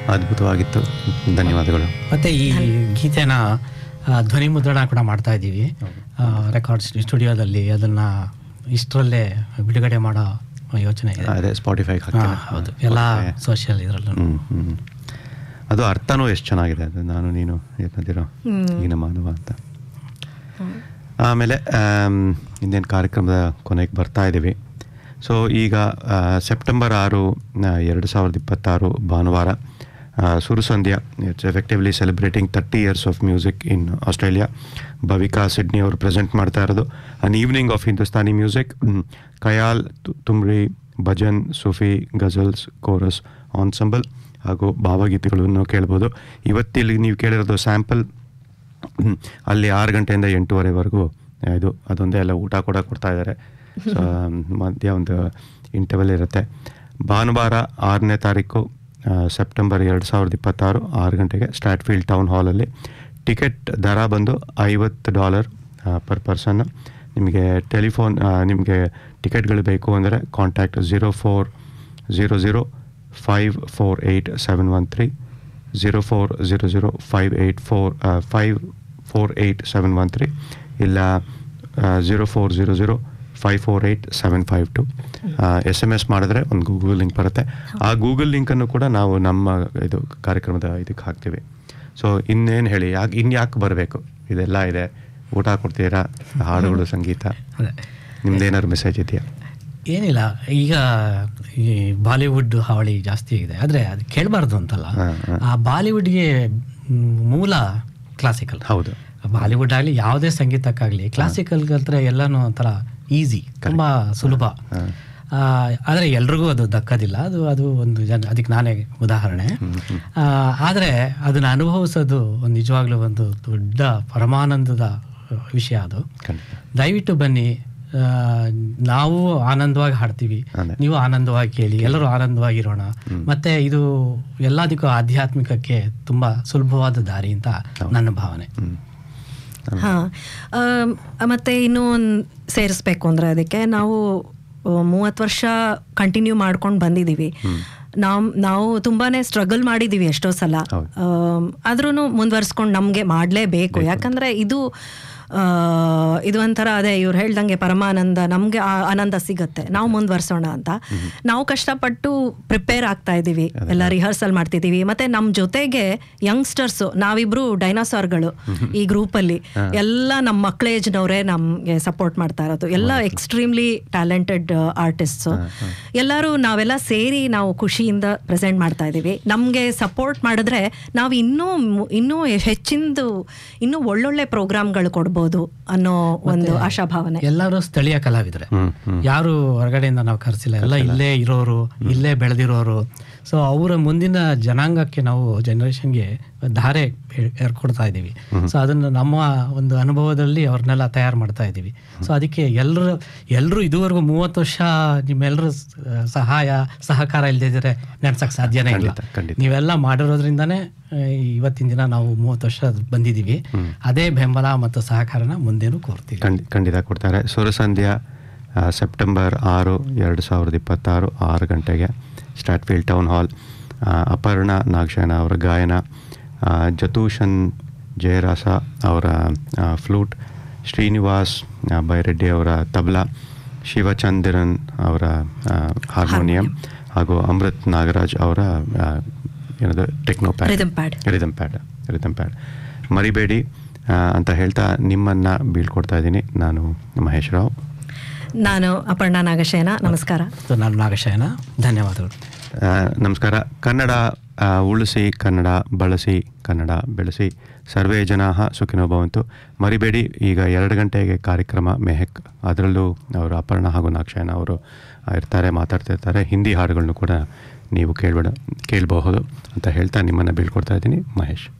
ಅದ್ಭುತವಾಗಿತ್ತು ಧನ್ಯವಾದಗಳು ಮತ್ತೆ ಈ ಗೀತೆನ ಆ, ಧ್ವನಿ ಮುದ್ರಣ ಕೂಡ ಮಾಡ್ತಾ ಇದ್ದೀವಿ ರೆಕಾರ್ಡ್ ಸ್ಟುಡಿಯೋದಲ್ಲಿ ಅದನ್ನ ಇಷ್ಟರಲ್ಲೇ ಬಿಡುಗಡೆ ಮಾಡೋ ಯೋಚನೆ ಇದೆ ಅದೇ ಸ್ಪಾಟಿಫೈಗೆ ಹಾ, ಹಾಕ್ತೀನಿ ಹೌದು ಎಲ್ಲ ಸೋಷಿಯಲ್ ಇದರಲ್ಲೂ ಹ್ಮ್, ಹ್ಮ್. ಅದು ಅರ್ಥನೂ ಎಷ್ಟು ಚೆನ್ನಾಗಿದೆ ಅದು ನಾನು ನೀನು ಏನದಿರೋ ಈಗಿನ ಮಾನವ ಅಂತ ಆಮೇಲೆ ಆಮ್, ಇನ್ನೇನು ಕಾರ್ಯಕ್ರಮದ ಕೊನೆಗೆ ಬರ್ತಾ ಇದ್ದೀವಿ ಸೊ ಈಗ ಆ, ಸೆಪ್ಟೆಂಬರ್ ಆರು ಆ, ಎರಡು ಸಾವಿರದ ಇಪ್ಪತ್ತಾರು ಭಾನುವಾರ ಆ, Surusandhya it's effectively celebrating thirty years of music in Australia Bhavika Sydney ಅವರು ಪ್ರೆಸೆಂಟ್ ಮಾಡ್ತಾ ಇರೋದು an evening of Hindustani music khayal ತು- ತುಮ್ರಿ ಭಜನ್ ಸೂಫಿ ಗಜಲ್ಸ್ ಕೋರಸ್ ಆನ್ಸಂಬಲ್ ಹಾಗೂ ಭಾವಗೀತೆಗಳನ್ನು ಕೇಳ್ಬೋದು ಇವತ್ತಿಲ್ಲಿ ನೀವು ಕೇಳಿರೋದು ಸ್ಯಾಂಪಲ್ ಹ್ಮ್. ಅಲ್ಲಿ ಆರು ಗಂಟೆಯಿಂದ ಎಂಟೂವರೆವರೆಗೂ ಇದು ಅದೊಂದೇ ಎಲ್ಲ ಊಟ ಕೂಡ ಕೊಡ್ತಾ ಇದ್ದಾರೆ ಸೊ ಮಧ್ಯ ಒಂದು ಇಂಟರ್ವಲ್ ಇರುತ್ತೆ ಭಾನುವಾರ ಆರನೇ ತಾರೀಕು ಆ, ಸೆಪ್ಟೆಂಬರ್ ಎರಡು ಸಾವಿರದ ಇಪ್ಪತ್ತಾರು ಆರು ಗಂಟೆಗೆ ಸ್ಟ್ಯಾಟ್ಫೀಲ್ಡ್ ಟೌನ್ ಹಾಲಲ್ಲಿ ಟಿಕೆಟ್ ದರ ಬಂದು ಐವತ್ತು ಡಾಲರ್ ಪರ್ ಪರ್ಸನ್ ನಿಮಗೆ ಟೆಲಿಫೋನ್ ನಿಮಗೆ ಟಿಕೆಟ್ಗಳು ಬೇಕು ಅಂದರೆ contact zero four zero zero five four eight seven one three zero four zero zero five eight four five four eight seven one three ಇಲ್ಲ zero four zero zero five four eight seven five two S M S ಮಾಡಿದ್ರೆ ಒಂದು Google link ಬರುತ್ತೆ ಆ Google ಲಿಂಕನ್ನು ಕೂಡ ನಾವು ನಮ್ಮ ಇದು ಕಾರ್ಯಕ್ರಮದ ಇದಕ್ಕೆ ಹಾಕ್ತೀವಿ ಸೊ ಇನ್ನೇನು ಹೇಳಿ ಯಾಕೆ ಇನ್ಯಾಕೆ ಬರಬೇಕು ಇದೆಲ್ಲ ಇದೆ ಊಟ ಕೊಡ್ತೀರಾ ಹಾಡುಗಳು ಸಂಗೀತ ಅದೇ ನಿಮ್ದೇನಾದ್ರು ಮೆಸೇಜ್ ಇದೆಯಾ ಏನಿಲ್ಲ ಈಗ ಈ ಬಾಲಿವುಡ್ ಹಾವಳಿ ಜಾಸ್ತಿ ಆಗಿದೆ ಆದರೆ ಅದು ಕೇಳಬಾರ್ದು ಅಂತಲ್ಲ ಹಾ, ಹಾ. ಆ ಬಾಲಿವುಡ್ಗೆ ಮ್, ಮೂಲ ಕ್ಲಾಸಿಕಲ್ ಹೌದು ಬಾಲಿವುಡ್ ಆಗಲಿ ಯಾವುದೇ ಸಂಗೀತಕ್ಕಾಗಲಿ ಕ್ಲಾಸಿಕಲ್ ಕಲ್ತ್ರೆ ಎಲ್ಲನೂ ಒಂಥರ ಈಸಿ ತುಂಬ ಸುಲಭ ಹಾ. ಆ, ಆದರೆ ಎಲ್ರಿಗೂ ಅದು ದಕ್ಕದಿಲ್ಲ ಅದು ಅದು ಒಂದು ಜನ ಅದಕ್ಕೆ ನಾನೇ ಉದಾಹರಣೆ ಆ, ಆದರೆ ಅದನ್ನು ಅನುಭವಿಸೋದು ಒಂದು ನಿಜವಾಗ್ಲೂ ಒಂದು ದೊಡ್ಡ ಪರಮಾನಂದದ ವಿಷಯ ಅದು ಖಂಡಿತ ದಯವಿಟ್ಟು ಬನ್ನಿ ಆ, ನಾವು ಆನಂದವಾಗಿ ಹಾಡ್ತೀವಿ ಅದೇ. ನೀವು ಆನಂದವಾಗಿ ಕೇಳಿ ಎಲ್ಲರೂ ಆನಂದವಾಗಿರೋಣ ಮತ್ತೆ ಇದು ಎಲ್ಲದಕ್ಕೂ ಆಧ್ಯಾತ್ಮಿಕಕ್ಕೆ ತುಂಬಾ ಸುಲಭವಾದ ದಾರಿ ಅಂತ ನನ್ನ ಭಾವನೆ ಹ್ಮ್ ಹಾ ಆಮ್, ಮತ್ತೆ ಇನ್ನೂ ಒಂದು ಸೇರಿಸ್ಬೇಕು ಅಂದ್ರೆ ಅದಕ್ಕೆ ನಾವು ಮೂವತ್ತು ವರ್ಷ ಕಂಟಿನ್ಯೂ ಮಾಡ್ಕೊಂಡು ಬಂದಿದ್ದೀವಿ ನಾವು ನಾವು ತುಂಬಾನೇ ಸ್ಟ್ರಗಲ್ ಮಾಡಿದ್ದೀವಿ ಎಷ್ಟೋ ಸಲ ಹೌದು. ಆದ್ರೂ ಮುಂದುವರ್ಸ್ಕೊಂಡು ನಮಗೆ ಮಾಡಲೇಬೇಕು ಯಾಕಂದ್ರೆ ಇದು ಆ, ಇದು ಒಂಥರ ಅದೇ ಇವ್ರು ಹೇಳ್ದಂಗೆ ಪರಮಾನಂದ ನಮಗೆ ಆನಂದ ಸಿಗತ್ತೆ ನಾವು ಮುಂದುವರ್ಸೋಣ ಅಂತ ನಾವು ಕಷ್ಟಪಟ್ಟು ಪ್ರಿಪೇರ್ ಆಗ್ತಾ ಇದ್ದೀವಿ ಎಲ್ಲ ರಿಹರ್ಸಲ್ ಮಾಡ್ತಿದ್ದೀವಿ ಮತ್ತೆ ನಮ್ಮ ಜೊತೆಗೆ ಯಂಗ್ಸ್ಟರ್ಸ್ ನಾವಿಬ್ರು ಡೈನಾಸಾರ್ಗಳು ಈ ಗ್ರೂಪಲ್ಲಿ ಎಲ್ಲ ನಮ್ಮ ಮಕ್ಕಳ ಏಜ್ನವರೇ ನಮಗೆ ಸಪೋರ್ಟ್ ಮಾಡ್ತಾ ಇರೋದು ಎಲ್ಲ ಎಕ್ಸ್ಟ್ರೀಮ್ಲಿ ಟ್ಯಾಲೆಂಟೆಡ್ ಆರ್ಟಿಸ್ಟ್ಸು ಎಲ್ಲರೂ ನಾವೆಲ್ಲ ಸೇರಿ ನಾವು ಖುಷಿಯಿಂದ ಪ್ರೆಸೆಂಟ್ ಮಾಡ್ತಾ ಇದ್ದೀವಿ ನಮಗೆ ಸಪೋರ್ಟ್ ಮಾಡಿದ್ರೆ ನಾವು ಇನ್ನೂ ಮು- ಇನ್ನೂ ಹೆಚ್ಚಿಂದು ಇನ್ನೂ ಒಳ್ಳೊಳ್ಳೆ ಪ್ರೋಗ್ರಾಮ್ಗಳು ಕೊಡ್ಬೋದು ಅನ್ನೋ ಒಂದು ಆಶಾಭಾವನೆ ಎಲ್ಲರೂ ಸ್ಥಳೀಯ ಕಲಾವಿದರೆ ಹ್ಮ್ ಹ್ಮ್ ಯಾರು ಹೊರಗಡೆಯಿಂದ ನಾವು ಕರೆಸಿಲ್ಲ ಎಲ್ಲ ಇಲ್ಲೇ ಇರೋರು ಇಲ್ಲೇ ಬೆಳೆದಿರೋರು ಸೊ ಅವರ ಮುಂದಿನ ಜನಾಂಗಕ್ಕೆ ನಾವು ಜನರೇಷನ್ಗೆ ಧಾರೆ ಏರ್- ಏರ್ಕೊಡ್ತಾ ಇದ್ದೀವಿ ಸೊ ಅದನ್ನು ನಮ್ಮ ಒಂದು ಅನುಭವದಲ್ಲಿ ಅವ್ರನ್ನೆಲ್ಲ ತಯಾರು ಮಾಡ್ತಾ ಇದ್ದೀವಿ ಸೊ ಅದಕ್ಕೆ ಎಲ್ಲರೂ ಎಲ್ಲರೂ ಇದುವರೆಗೂ ಮೂವತ್ತು ವರ್ಷ ನಿಮ್ಮೆಲ್ಲರೂ ಸ- ಸಹಾಯ ಸಹಕಾರ ಇಲ್ಲದಿದ್ದರೆ ನಡ್ಸಕ್ಕೆ ಸಾಧ್ಯನೇ ಇಲ್ಲ ಖಂಡಿತ, ಖಂಡಿತ. ನೀವೆಲ್ಲ ಮಾಡಿರೋದ್ರಿಂದನೇ ಆ, ಇವತ್ತಿನ ದಿನ ನಾವು ಮೂವತ್ತು ವರ್ಷ ಬಂದಿದ್ದೀವಿ ಅದೇ ಬೆಂಬಲ ಮತ್ತು ಸಹಕಾರನ ಮುಂದೇನು ಕೋರ್ತೀವಿ ಖಂಡಿ ಖಂಡಿತ ಕೊಡ್ತಾರೆ ಸುರಸಂಧ್ಯಾ ಆ, ಸೆಪ್ಟೆಂಬರ್ ಆರು ಎರಡು ಸಾವಿರದ ಇಪ್ಪತ್ತಾರು ಆರು ಗಂಟೆಗೆ ಸ್ಟ್ಯಾಟ್ಫೀಲ್ಡ್ ಟೌನ್ ಹಾಲ್ ಆ, ಅಪರ್ಣ ನಾಗಶಯನ ಅವರ ಗಾಯನ ಆ, ಜತೂಷನ್ ಜಯರಾಸ ಅವರ ಆ, ಫ್ಲೂಟ್ ಶ್ರೀನಿವಾಸ್ ಆ, ಬೈರೆಡ್ಡಿ ಅವರ ತಬಲಾ ಶಿವಚಂದಿರನ್ ಅವರ ಆ, ಹಾರ್ಮೋನಿಯಂ ಹಾಗೂ ಅಮೃತ್ ನಾಗರಾಜ್ ಅವರ ಆ, ಏನದು techno pad Rhythm pad. Rhythm pad rhythm pad ಮರಿಬೇಡಿ ಆ, ಅಂತ ಹೇಳ್ತಾ ನಿಮ್ಮನ್ನು ಬೀಳ್ಕೊಡ್ತಾ ಇದ್ದೀನಿ ನಾನು ಮಹೇಶ್ ರಾವ್ ನಾನು ಅಪರ್ಣ ನಾಗಶಯನ ನಮಸ್ಕಾರ ಮತ್ತು ನಾನು ನಾಗಶಯನ ಧನ್ಯವಾದಗಳು ಆ, ನಮಸ್ಕಾರ ಕನ್ನಡ ಆ, ಉಳಿಸಿ ಕನ್ನಡ ಬಳಸಿ ಕನ್ನಡ ಬೆಳೆಸಿ ಸರ್ವೇ ಜನಾ ಸುಖಿನೋ ಭವಂತು ಮರಿಬೇಡಿ ಈಗ ಎರಡು ಗಂಟೆಗೆ ಕಾರ್ಯಕ್ರಮ ಮೆಹಕ್ ಅದರಲ್ಲೂ ಅವರು ಅಪರ್ಣ ಹಾಗೂ ನಾಕ್ಷಯನ ಅವರು ಇರ್ತಾರೆ ಮಾತಾಡ್ತಿರ್ತಾರೆ ಹಿಂದಿ ಹಾಡುಗಳನ್ನು ಕೂಡ ನೀವು ಕೇಳ್ಬೇಡ ಕೇಳಬಹುದು ಅಂತ ಹೇಳ್ತಾ ನಿಮ್ಮನ್ನು ಬೀಳ್ಕೊಡ್ತಾ ಇದ್ದೀನಿ ಮಹೇಶ್